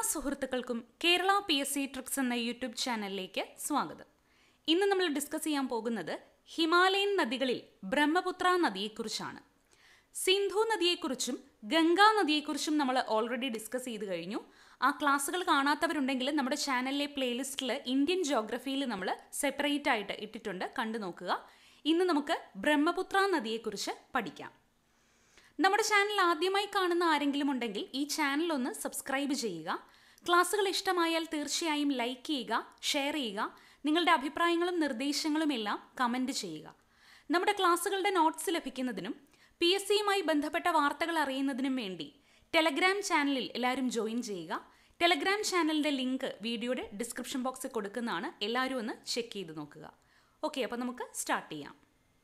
സുഹൃത്തുക്കൾക്കും Kerala P S C tricks എന്ന YouTube ചാനലിലേക്ക് സ്വാഗതം ഇന്ന് നമ്മൾ ഡിസ്കസ് ചെയ്യാൻ പോകുന്നത് ഹിമാലയൻ നദികളിൽ ബ്രഹ്മപുത്ര നദിയെക്കുറിച്ചാണ് സിന്ധു നദിയെക്കുറിച്ചും ഗംഗാ നദിയെക്കുറിച്ചും നമ്മൾ ഓൾറെഡി ഡിസ്കസ് ചെയ്ത് കഴിഞ്ഞു ആ ക്ലാസ്സുകൾ കാണാത്തവരുണ്ടെങ്കിൽ നമ്മുടെ ചാനലിലെ പ്ലേലിസ്റ്റിൽ ഇന്ത്യൻ ജോഗ്രഫിയിൽ നമ്മൾ സെപ്പറേറ്റ് ആയിട്ട് ഇട്ടിട്ടുണ്ട് കണ്ടു നോക്കുക ഇന്ന് നമുക്ക് ബ്രഹ്മപുത്ര നദിയെക്കുറിച്ച് പഠിക്കാം നമ്മുടെ ചാനൽ ആദ്യമായി കാണുന്ന ആരെങ്കിലും ഉണ്ടെങ്കിൽ ഈ ചാനൽ ഒന്ന് സബ്സ്ക്രൈബ് ചെയ്യുക ക്ലാസ്സുകൾ ഇഷ്ടമായാൽ തീർച്ചയായും ലൈക്ക് ചെയ്യുക ഷെയർ ചെയ്യുക നിങ്ങളുടെ അഭിപ്രായങ്ങളും നിർദ്ദേശങ്ങളും എല്ലാം കമൻറ്റ് ചെയ്യുക നമ്മുടെ ക്ലാസ്സുകളുടെ നോട്ട്സ് ലഭിക്കുന്നതിനും പി എസ് സിയുമായി ബന്ധപ്പെട്ട വാർത്തകൾ അറിയുന്നതിനും വേണ്ടി ടെലഗ്രാം ചാനലിൽ എല്ലാവരും ജോയിൻ ചെയ്യുക ടെലഗ്രാം ചാനലിൻ്റെ ലിങ്ക് വീഡിയോയുടെ ഡിസ്ക്രിപ്ഷൻ ബോക്സിൽ കൊടുക്കുന്നതാണ് എല്ലാവരും ഒന്ന് ചെക്ക് ചെയ്ത് നോക്കുക ഓക്കെ അപ്പോൾ നമുക്ക് സ്റ്റാർട്ട് ചെയ്യാം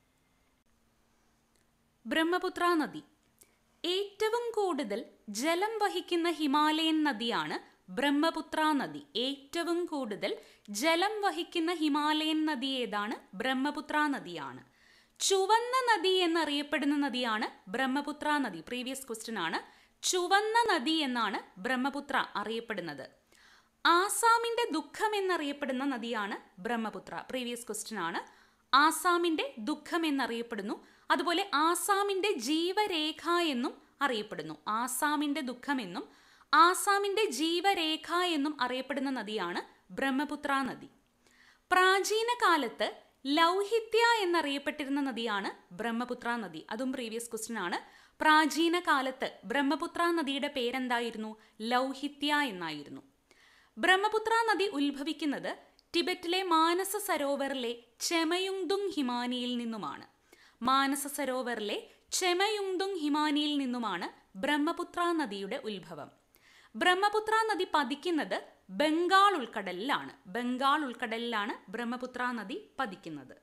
ബ്രഹ്മപുത്ര നദി ഏറ്റവും കൂടുതൽ ജലം വഹിക്കുന്ന ഹിമാലയൻ നദിയാണ് ബ്രഹ്മപുത്ര നദി ഏറ്റവും കൂടുതൽ ജലം വഹിക്കുന്ന ഹിമാലയൻ നദി ഏതാണ് ബ്രഹ്മപുത്ര നദിയാണ് ചുവന്ന നദി എന്നറിയപ്പെടുന്ന നദിയാണ് ബ്രഹ്മപുത്ര നദി പ്രീവിയസ് ക്വസ്റ്റ്യൻ ആണ് ചുവന്ന നദി എന്നാണ് ബ്രഹ്മപുത്ര അറിയപ്പെടുന്നത് ആസാമിന്റെ ദുഃഖം എന്നറിയപ്പെടുന്ന നദിയാണ് ബ്രഹ്മപുത്ര പ്രീവിയസ് ക്വസ്റ്റ്യൻ ആണ് ആസാമിന്റെ ദുഃഖം എന്നറിയപ്പെടുന്നു അതുപോലെ ആസാമിന്റെ ജീവരേഖ എന്നും അറിയപ്പെടുന്നു ആസാമിന്റെ ദുഃഖം എന്നും ആസാമിന്റെ ജീവരേഖ എന്നും അറിയപ്പെടുന്ന നദിയാണ് ബ്രഹ്മപുത്ര നദി പ്രാചീന കാലത്ത് ലൗഹിത്യ എന്നറിയപ്പെട്ടിരുന്ന നദിയാണ് ബ്രഹ്മപുത്ര നദി അതും പ്രീവിയസ് ക്വസ്റ്റ്യൻ ആണ് പ്രാചീന കാലത്ത് ബ്രഹ്മപുത്ര നദിയുടെ പേരെന്തായിരുന്നു ലൗഹിത്യ എന്നായിരുന്നു ബ്രഹ്മപുത്ര നദി ഉത്ഭവിക്കുന്നത് ടിബറ്റിലെ മാനസ സരോവറിലെ ചെമയുങ്തുങ് ഹിമാനിയിൽ നിന്നുമാണ് മാനസ സരോവറിലെ ചെമയുങ്തുങ് ഹിമാനിയിൽ നിന്നുമാണ് ബ്രഹ്മപുത്ര നദിയുടെ ഉത്ഭവം ബ്രഹ്മപുത്ര നദി പതിക്കുന്നത് ബംഗാൾ ഉൾക്കടലിലാണ് ബംഗാൾ ഉൾക്കടലിലാണ് ബ്രഹ്മപുത്ര നദി പതിക്കുന്നത്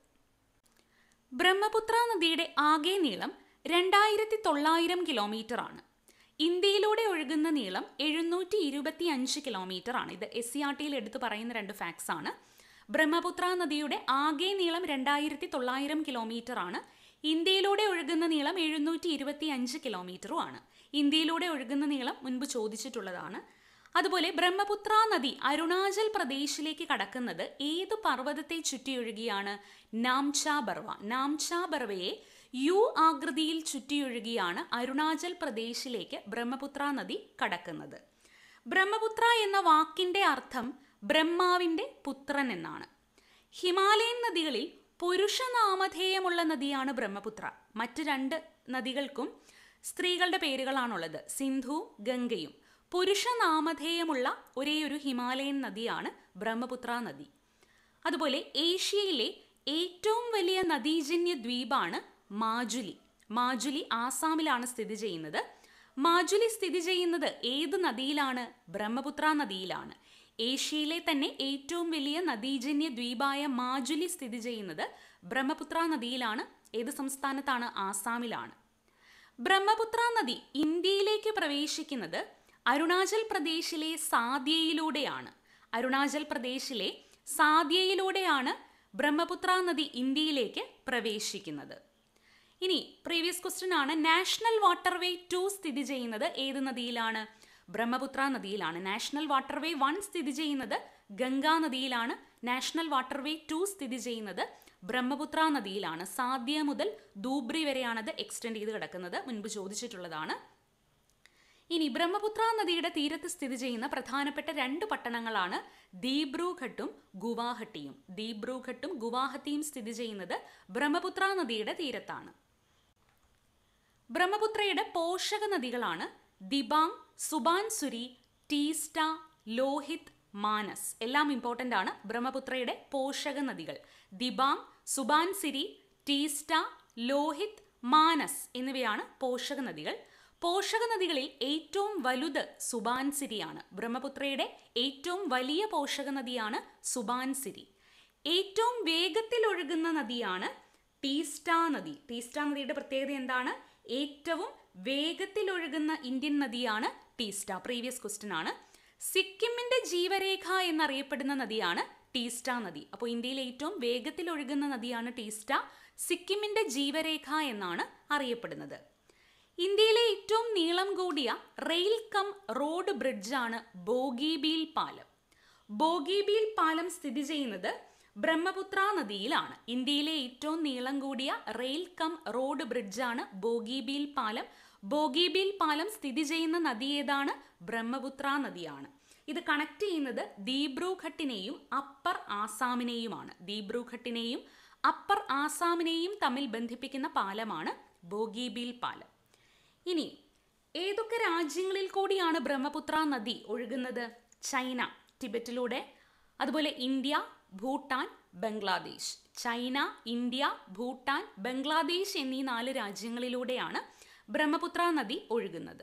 ബ്രഹ്മപുത്ര നദിയുടെ ആകെ നീളം രണ്ടായിരത്തി തൊള്ളായിരം കിലോമീറ്റർ ആണ് ഇന്ത്യയിലൂടെ ഒഴുകുന്ന നീളം എഴുന്നൂറ്റി ഇരുപത്തി അഞ്ച് കിലോമീറ്റർ ആണ് ഇത് എസ് സി ആർ ടിയിൽ എടുത്തു പറയുന്ന രണ്ട് ഫാക്ട്സ് ആണ് ബ്രഹ്മപുത്ര നദിയുടെ ആകെ നീളം രണ്ടായിരത്തി തൊള്ളായിരം കിലോമീറ്റർ ആണ് ഇന്ത്യയിലൂടെ ഒഴുകുന്ന നീളം എഴുന്നൂറ്റി ഇരുപത്തി അഞ്ച് കിലോമീറ്ററും ആണ് ഇന്ത്യയിലൂടെ ഒഴുകുന്ന നീളം മുൻപ് ചോദിച്ചിട്ടുള്ളതാണ് അതുപോലെ ബ്രഹ്മപുത്ര നദി അരുണാചൽ പ്രദേശിലേക്ക് കടക്കുന്നത് ഏത് പർവ്വതത്തെ ചുറ്റിയൊഴുകിയാണ് നാംചാ ബർവ നാംചാ ബർവയെ യു ആകൃതിയിൽ ചുറ്റിയൊഴുകിയാണ് അരുണാചൽ പ്രദേശിലേക്ക് ബ്രഹ്മപുത്ര നദി കടക്കുന്നത് ബ്രഹ്മപുത്ര എന്ന വാക്കിന്റെ അർത്ഥം ബ്രഹ്മാവിന്റെ പുത്രൻ എന്നാണ് ഹിമാലയൻ നദികളിൽ പുരുഷനാമധേയമുള്ള നദിയാണ് ബ്രഹ്മപുത്ര മറ്റ് രണ്ട് നദികൾക്കും സ്ത്രീകളുടെ പേരുകളാണുള്ളത് സിന്ധു ഗംഗയും പുരുഷനാമധേയമുള്ള ഒരേയൊരു ഹിമാലയൻ നദിയാണ് ബ്രഹ്മപുത്ര നദി അതുപോലെ ഏഷ്യയിലെ ഏറ്റവും വലിയ നദീജന്യ ദ്വീപാണ് മാജുലി മാജുലി ആസാമിലാണ് സ്ഥിതി ചെയ്യുന്നത് മാജുലി സ്ഥിതി ചെയ്യുന്നത് ഏത് നദിയിലാണ് ബ്രഹ്മപുത്ര നദിയിലാണ് ഏഷ്യയിലെ തന്നെ ഏറ്റവും വലിയ നദീജന്യ ദ്വീപായ മാജുലി സ്ഥിതി ചെയ്യുന്നത് ബ്രഹ്മപുത്ര നദിയിലാണ് ഏത് സംസ്ഥാനത്താണ് ആസാമിലാണ് ബ്രഹ്മപുത്ര നദി ഇന്ത്യയിലേക്ക് പ്രവേശിക്കുന്നത് അരുണാചൽ പ്രദേശിലെ സാദ്യയിലൂടെയാണ് അരുണാചൽ പ്രദേശിലെ സാദ്യയിലൂടെയാണ് ബ്രഹ്മപുത്ര നദി ഇന്ത്യയിലേക്ക് പ്രവേശിക്കുന്നത് ഇനി പ്രീവിയസ് ക്വസ്റ്റ്യൻ ആണ് നാഷണൽ വാട്ടർവേ ടു സ്ഥിതി ചെയ്യുന്നത് ഏത് നദിയിലാണ് ബ്രഹ്മപുത്ര നദിയിലാണ് നാഷണൽ വാട്ടർവേ വൺ സ്ഥിതി ചെയ്യുന്നത് ഗംഗാ നദിയിലാണ് നാഷണൽ വാട്ടർവേ ടു സ്ഥിതി ചെയ്യുന്നത് ബ്രഹ്മപുത്ര നദിയിലാണ് സാദ്യ മുതൽ ധൂബ്രി വരെയാണത് എക്സ്റ്റെൻഡ് ചെയ്ത് കിടക്കുന്നത് മുൻപ് ചോദിച്ചിട്ടുള്ളതാണ് ഇനി ബ്രഹ്മപുത്ര നദിയുടെ തീരത്ത് സ്ഥിതി ചെയ്യുന്ന പ്രധാനപ്പെട്ട രണ്ട് പട്ടണങ്ങളാണ് ദീബ്രൂഘട്ടും ഗുവാഹട്ടിയും ദീബ്രൂഘട്ടും ഗുവാഹത്തിയും സ്ഥിതി ചെയ്യുന്നത് ബ്രഹ്മപുത്ര നദിയുടെ തീരത്താണ് ബ്രഹ്മപുത്രയുടെ പോഷക നദികളാണ് ദിബാങ് സുബാൻസുരി ടീസ്റ്റ ലോഹിത് മാനസ് എല്ലാം ഇമ്പോർട്ടൻ്റ് ആണ് ബ്രഹ്മപുത്രയുടെ പോഷക നദികൾ ദിബാങ് സുബാൻസിരി ടീസ്റ്റ ലോഹിത് മാനസ് എന്നിവയാണ് പോഷക നദികൾ പോഷക നദികളിൽ ഏറ്റവും വലുത് സുബാൻസിരിയാണ് ബ്രഹ്മപുത്രയുടെ ഏറ്റവും വലിയ പോഷക നദിയാണ് സുബാൻസിരി ഏറ്റവും വേഗത്തിൽ ഒഴുകുന്ന നദിയാണ് ടീസ്റ്റ നദി ടീസ്റ്റ നദിയുടെ പ്രത്യേകത എന്താണ് ഏറ്റവും വേഗത്തിൽ ഒഴുകുന്ന ഇന്ത്യൻ നദിയാണ് ടീസ്റ്റ പ്രീവിയസ് ക്വസ്റ്റ്യൻ ആണ് സിക്കിമിന്റെ ജീവരേഖ എന്നറിയപ്പെടുന്ന നദിയാണ് ടീസ്റ്റ നദി അപ്പോൾ ഇന്ത്യയിൽ ഏറ്റവും വേഗത്തിൽ ഒഴുകുന്ന നദിയാണ് ടീസ്റ്റ സിക്കിമിന്റെ ജീവരേഖ എന്നാണ് അറിയപ്പെടുന്നത് ഇന്ത്യയിലെ ഏറ്റവും നീളം കൂടിയ റെയിൽ കം റോഡ് ബ്രിഡ്ജാണ് ബോഗിബീൽ പാലം ബോഗിബീൽ പാലം സ്ഥിതി ചെയ്യുന്നത് ബ്രഹ്മപുത്ര നദിയിലാണ് ഇന്ത്യയിലെ ഏറ്റവും നീളം കൂടിയ റെയിൽ കം റോഡ് ബ്രിഡ്ജാണ് ബോഗിബീൽ പാലം ബോഗിബീൽ പാലം സ്ഥിതി ചെയ്യുന്ന നദി ഏതാണ് ബ്രഹ്മപുത്ര നദിയാണ് ഇത് കണക്ട് ചെയ്യുന്നത് ദീബ്രൂഘട്ടിനെയും അപ്പർ ആസാമിനെയുമാണ് ദീബ്രൂഘട്ടിനെയും അപ്പർ ആസാമിനെയും തമ്മിൽ ബന്ധിപ്പിക്കുന്ന പാലമാണ് ബോഗിബീൽ പാലം ഇനി ഏതൊക്കെ രാജ്യങ്ങളിൽ കൂടിയാണ് ബ്രഹ്മപുത്ര നദി ഒഴുകുന്നത് ചൈന ടിബറ്റിലൂടെ അതുപോലെ India Bhutan Bangladesh China India Bhutan Bangladesh എന്നീ നാല് രാജ്യങ്ങളിലൂടെയാണ് ബ്രഹ്മപുത്ര നദി ഒഴുകുന്നത്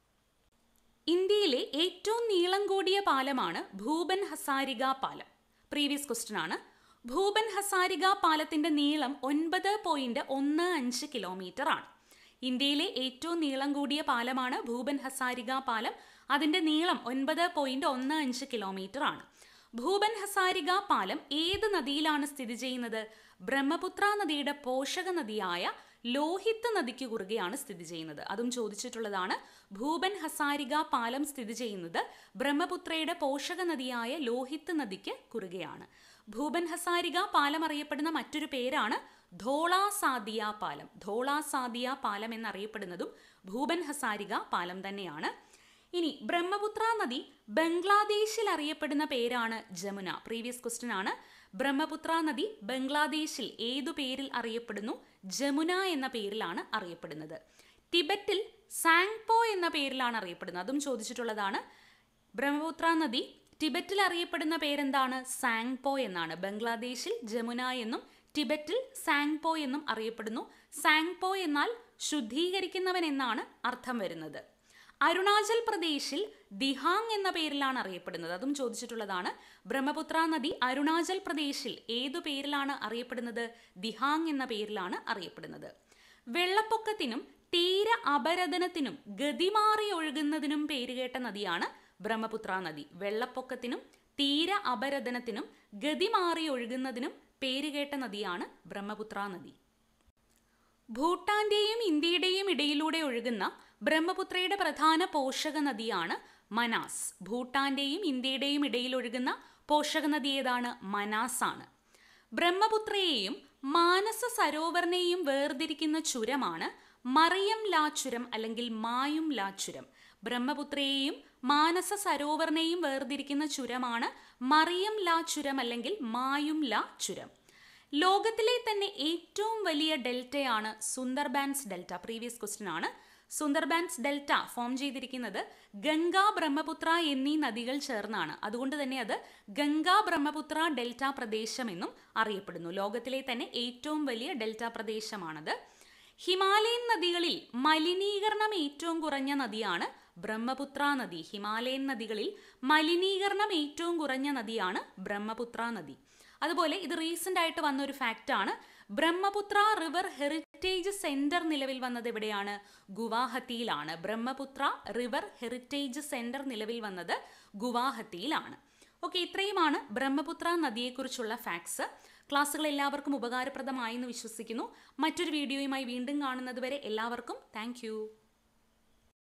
ഇന്ത്യയിലെ ഏറ്റവും നീളം കൂടിയ പാലമാണ് ഭൂപൻ ഹസാരിക പാലം പ്രീവിയസ് ക്വസ്റ്റ്യൻ ആണ് ഭൂപൻ ഹസാരിക പാലത്തിന്റെ നീളം ഒൻപത് പോയിന്റ് ഒന്ന് അഞ്ച് കിലോമീറ്റർ ആണ് ഇന്ത്യയിലെ ഏറ്റവും നീളം കൂടിയ പാലമാണ് ഭൂപൻ ഹസാരിക പാലം അതിന്റെ നീളം ഒൻപത് പോയിന്റ് ഒന്ന് അഞ്ച് കിലോമീറ്റർ ആണ് ഭൂപൻ ഹസാരിക പാലം ഏത് നദിയിലാണ് സ്ഥിതി ചെയ്യുന്നത് ബ്രഹ്മപുത്ര നദിയുടെ പോഷക നദിയായ ലോഹിത് നദിക്ക് കുറുകെയാണ് സ്ഥിതി ചെയ്യുന്നത് അതും ചോദിച്ചിട്ടുള്ളതാണ് ഭൂപൻ ഹസാരിക പാലം സ്ഥിതി ചെയ്യുന്നത് ബ്രഹ്മപുത്രയുടെ പോഷക നദിയായ ലോഹിത് നദിക്ക് കുറുകെയാണ് ഭൂപൻ ഹസാരിക പാലം അറിയപ്പെടുന്ന മറ്റൊരു പേരാണ് ധോളാ സാദിയ പാലം ധോളാ സാദിയ പാലം എന്നറിയപ്പെടുന്നതും ഭൂപൻ ഹസാരിക പാലം തന്നെയാണ് ഇനി ബ്രഹ്മപുത്ര നദി ബംഗ്ലാദേശിൽ അറിയപ്പെടുന്ന പേരാണ് ജമുന പ്രീവിയസ് ക്വസ്റ്റ്യൻ ആണ് ബ്രഹ്മപുത്ര നദി ബംഗ്ലാദേശിൽ ഏതു പേരിൽ അറിയപ്പെടുന്നു ജമുന എന്ന പേരിലാണ് അറിയപ്പെടുന്നത് ടിബറ്റിൽ സാങ്പോ എന്ന പേരിലാണ് അറിയപ്പെടുന്നത് അതും ചോദിച്ചിട്ടുള്ളതാണ് ബ്രഹ്മപുത്ര നദി ടിബറ്റിൽ അറിയപ്പെടുന്ന പേരെന്താണ് സാങ്പോ എന്നാണ് ബംഗ്ലാദേശിൽ ജമുന എന്നും ടിബറ്റിൽ സാങ്പോ എന്നും അറിയപ്പെടുന്നു സാങ്പോ എന്നാൽ ശുദ്ധീകരിക്കുന്നവൻ എന്നാണ് അർത്ഥം വരുന്നത് അരുണാചൽ പ്രദേശിൽ ദിഹാങ് എന്ന പേരിലാണ് അറിയപ്പെടുന്നത് അതും ചോദിച്ചിട്ടുള്ളതാണ് ബ്രഹ്മപുത്ര നദി അരുണാചൽ പ്രദേശിൽ ഏതു പേരിലാണ് അറിയപ്പെടുന്നത് ദിഹാങ് എന്ന പേരിലാണ് അറിയപ്പെടുന്നത് വെള്ളപ്പൊക്കത്തിനും തീര അപരദനത്തിനും ഗതിമാറി ഒഴുകുന്നതിനും പേരുകേട്ട നദിയാണ് ബ്രഹ്മപുത്ര നദി വെള്ളപ്പൊക്കത്തിനും തീര അപരദനത്തിനും ഗതിമാറി ഒഴുകുന്നതിനും പേരുകേട്ട നദിയാണ് ബ്രഹ്മപുത്ര നദി ഭൂട്ടാന്റെയും ഇന്ത്യയുടെയും ഇടയിലൂടെ ഒഴുകുന്ന ബ്രഹ്മപുത്രയുടെ പ്രധാന പോഷക നദിയാണ് മനാസ് ഭൂട്ടാന്റെയും ഇന്ത്യയുടെയും ഇടയിൽ ഒഴുകുന്ന പോഷക നദി ഏതാണ് മനാസ് ആണ് ബ്രഹ്മപുത്രയെയും മാനസ സരോവറിനെയും വേർതിരിക്കുന്ന ചുരമാണ് മറിയം ലാ ചുരം അല്ലെങ്കിൽ മായും ലാ ചുരം ബ്രഹ്മപുത്രയെയും മാനസ സരോവറിനെയും വേർതിരിക്കുന്ന ചുരമാണ് മറിയം ലാ ചുരം അല്ലെങ്കിൽ മായും ലാ ചുരം ലോകത്തിലെ തന്നെ ഏറ്റവും വലിയ ഡെൽറ്റയാണ് സുന്ദർബാൻസ് ഡെൽറ്റ പ്രീവിയസ് ക്വസ്റ്റ്യൻ ആണ് സുന്ദർബാൻസ് ഡെൽറ്റ ഫോം ചെയ്തിരിക്കുന്നത് ഗംഗ ബ്രഹ്മപുത്ര എന്നീ നദികൾ ചേർന്നാണ് അതുകൊണ്ട് തന്നെ അത് ഗംഗ ബ്രഹ്മപുത്ര ഡെൽറ്റ പ്രദേശം എന്നും അറിയപ്പെടുന്നു ലോകത്തിലെ തന്നെ ഏറ്റവും വലിയ ഡെൽറ്റ പ്രദേശമാണത് ഹിമാലയൻ നദികളിൽ മലിനീകരണം ഏറ്റവും കുറഞ്ഞ നദിയാണ് ബ്രഹ്മപുത്ര നദി ഹിമാലയൻ നദികളിൽ മലിനീകരണം ഏറ്റവും കുറഞ്ഞ നദിയാണ് ബ്രഹ്മപുത്ര നദി അതുപോലെ ഇത് റീസെന്റ് ആയിട്ട് വന്ന ഒരു ഫാക്റ്റ് ആണ് ബ്രഹ്മപുത്ര റിവർ ഹെറിറ്റേജ് സെന്റർ നിലവിൽ വന്നത് എവിടെയാണ് ഗുവാഹത്തിയിലാണ് ബ്രഹ്മപുത്ര റിവർ ഹെറിറ്റേജ് സെന്റർ നിലവിൽ വന്നത് ഗുവാഹത്തിയിലാണ് ഓക്കെ ഇത്രയുമാണ് ബ്രഹ്മപുത്ര നദിയെക്കുറിച്ചുള്ള ഫാക്ട്സ് ക്ലാസ്സുകൾ എല്ലാവർക്കും ഉപകാരപ്രദമായി എന്ന് വിശ്വസിക്കുന്നു മറ്റൊരു വീഡിയോയുമായി വീണ്ടും കാണുന്നത് വരെ എല്ലാവർക്കും താങ്ക്